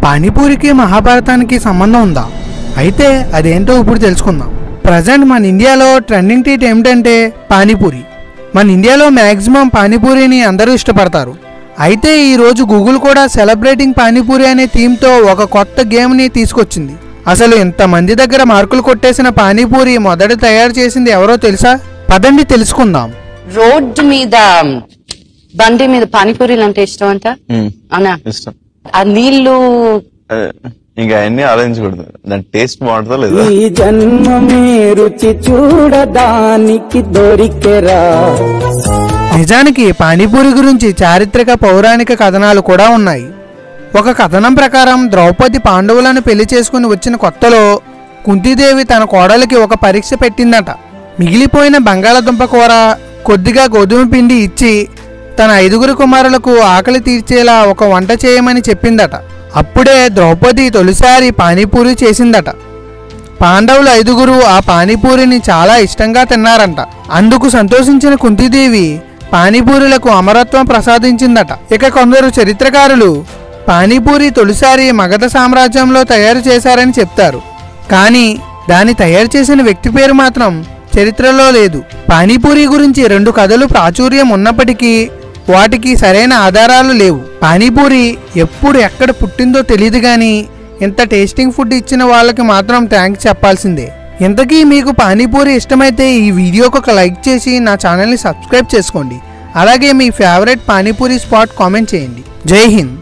పానీపూరికి మహాభారతానికి సంబంధం ఉందా అయితే అదేంటో ఇప్పుడు తెలుసుకుందాం ప్రజెంట్ మన ఇండియాలో ట్రెండింగ్ ట్రీట్ ఏమిటంటే పానీపూరి మన ఇండియాలో మ్యాక్సిమం పానీపూరిని అందరూ ఇష్టపడతారు అయితే ఈరోజు గూగుల్ కూడా సెలబ్రేటింగ్ పానీపూరి అనే థీమ్తో ఒక కొత్త గేమ్ని తీసుకొచ్చింది అసలు ఇంతమంది దగ్గర మార్కులు కొట్టేసిన పానీపూరి మొదట తయారు చేసింది ఎవరో తెలుసా పదండి తెలుసుకుందాం రోడ్డు మీద బండి మీద పానీపూరీలు అంటే ఇష్టం అంట ఉమ్, అన్నా ఇష్టం ఆ నీళ్లు ఆ, ఇంకా అవన్నీ ఆలోచించకూడదు దాని టేస్ట్ బాగుంటుందా లేదా ఈ జన్మమే రుచి చూడడానికి దొరికెరా నిజానికి పానీపూరి గురించి చారిత్రక పౌరాణిక కథనాలు కూడా ఉన్నాయి ఒక కథనం ప్రకారం ద్రౌపది పాండవులను పెళ్లి చేసుకుని వచ్చిన కొత్తలో కుంతీదేవి తన కోడలికి ఒక పరీక్ష పెట్టిందట మిగిలిపోయిన బంగాళదుంప కూర కొద్దిగా గోధుమ పిండి ఇచ్చి తన ఐదుగురు కుమారులకు ఆకలి తీర్చేలా ఒక వంట చేయమని చెప్పిందట అప్పుడే ద్రౌపది తొలిసారి పానీపూరి చేసిందట పాండవులు ఐదుగురు ఆ పానీపూరిని చాలా ఇష్టంగా తిన్నారంట అందుకు సంతోషించిన కుంతీదేవి పానీపూరులకు అమరత్వం ప్రసాదించిందట ఇక కొందరు చరిత్రకారులు పానీపూరి తొలిసారి మగధ సామ్రాజ్యంలో తయారు చేశారని చెప్తారు కానీ దాన్ని తయారు చేసిన వ్యక్తి పేరు మాత్రం చరిత్రలో లేదు పానీపూరి గురించి రెండు కథలు ప్రాచుర్యం ఉన్నప్పటికీ వాటికి సరైన ఆధారాలు లేవు పానీపూరి ఎప్పుడు ఎక్కడ పుట్టిందో తెలియదు కానీ ఇంత టేస్టింగ్ ఫుడ్ ఇచ్చిన వాళ్ళకి మాత్రం థ్యాంక్స్ చెప్పాల్సిందే ఇంతకీ మీకు పానీపూరి ఇష్టమైతే ఈ వీడియోకి ఒక లైక్ చేసి నా ఛానల్ని సబ్స్క్రైబ్ చేసుకోండి అలాగే మీ ఫేవరెట్ పానీపూరి స్పాట్ కామెంట్ చేయండి జై హింద్